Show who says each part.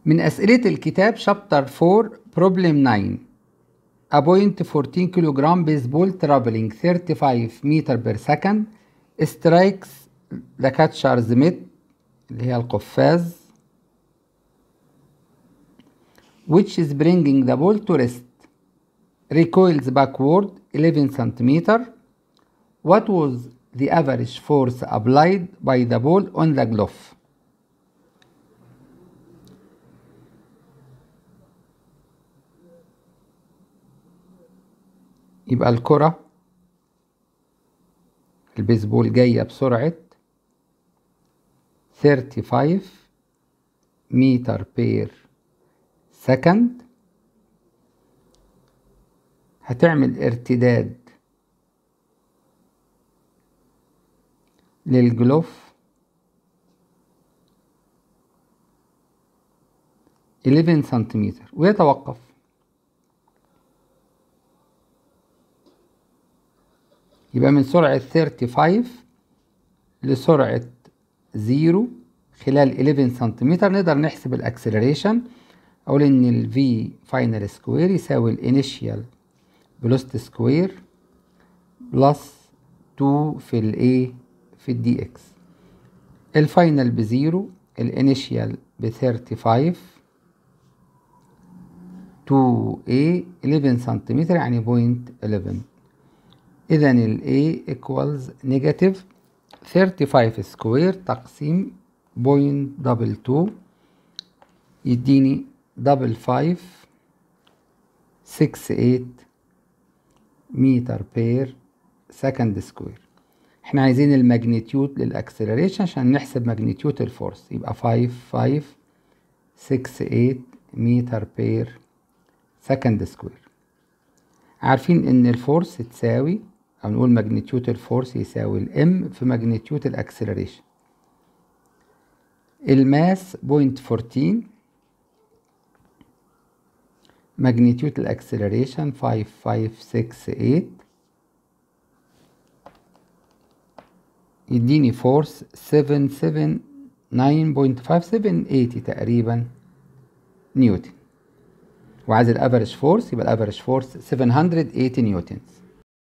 Speaker 1: من أسئلة الكتاب شابتر 4 بروبلم 9 A point 14 kilogram baseball traveling 35 meter per second strikes the catcher's mitt اللي هي القفاز which is bringing the ball to rest recoils backward 11 centimeter what was the average force applied by the ball on the glove يبقى الكرة البيسبول جاية بسرعة 35 متر بير سكند هتعمل ارتداد للجلوف 11 سنتيمتر ويتوقف يبقى من سرعة 35 لسرعة 0 خلال 11 سنتيمتر نقدر نحسب الاكسلريشن اقول ان ال V final سكوير يساوي الانيشيال velocity سكوير بلس 2 في ال A في ال dx الفاينل بزيرو الانيشيال ب 35 2 A 11 سنتيمتر يعني بوينت 11 إذا ال A equals negative 35 سكوير تقسيم بوينت دبل تو يديني دبل فايف سكس ايت متر بير سكند سكوير احنا عايزين الماجنتيود للاكسلريشن عشان نحسب ماجنتيود الفورس يبقى فايف فايف سكس ايت متر بير سكند سكوير عارفين ان الفورس تساوي او نقول ماجنتيود الفورس يساوي الام في ماجنتيود الاكسلريشن الماس بوينت فورتين ماجنتيود الاكسلريشن فايف فايف سكس ايت يديني فورس سفن سفن ناين بوينت فايف سفن ايتي تقريبا نيوتن وعايز الافريج فورس يبقى الافريج فورس 780 نيوتنز